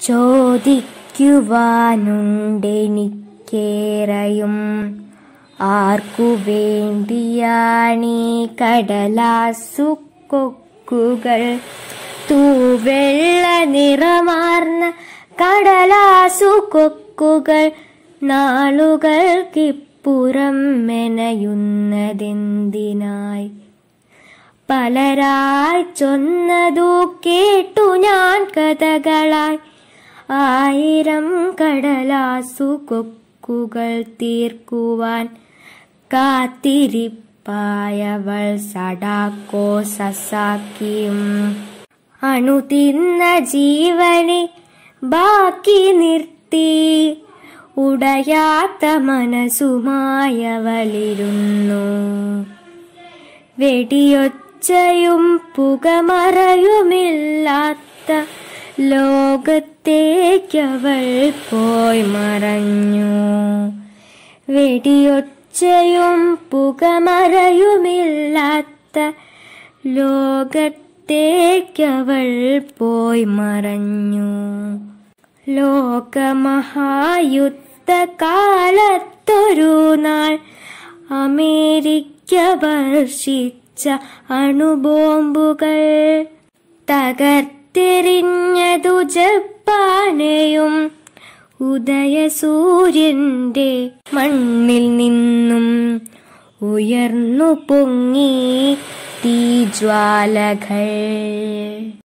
ചോദിക്കുവാനുണ്ടെനിക്കേറെയും ആർക്കു വേണ്ടിയാണീ കടലാസു കൊക്കുകൾ തൂവെള്ള നിറമാർന്ന കടലാസു കൊക്കുകൾ നാളുകൾക്കിപ്പുറം മെനയുന്നതെന്തിനായി പലരായി ചൊന്നതു കേട്ടു ഞാൻ കഥകളായി ആയിരം കടലാസു കൊക്കുകൾ തീർക്കുവാൻ കാത്തിരിപ്പായവൾ സടാക്കോ സസാക്കിയും അണുതിന്ന ജീവനെ ബാക്കി നിർത്തി ഉടയാത്ത മനസ്സുമായവളിരുന്നു വെടിയൊച്ചയും പുകമറയുമില്ലാത്ത ലോകത്തേക്കവൾ പോയി മറഞ്ഞു വെടിയൊച്ചയും പുകമറയുമില്ലാത്ത ലോകത്തേക്കവൾ പോയി മറഞ്ഞു ലോകമഹായുദ്ധ കാലത്തൊരു നാൾ അമേരിക്ക വർഷിച്ച അണുബോംബുകൾ തകർത്തെറിഞ്ഞതു ജപ്പാനെയും ഉദയസൂര്യന്റെ മണ്ണിൽ നിന്നും ഉയർന്നു പൊങ്ങി തീജ്വാലകൾ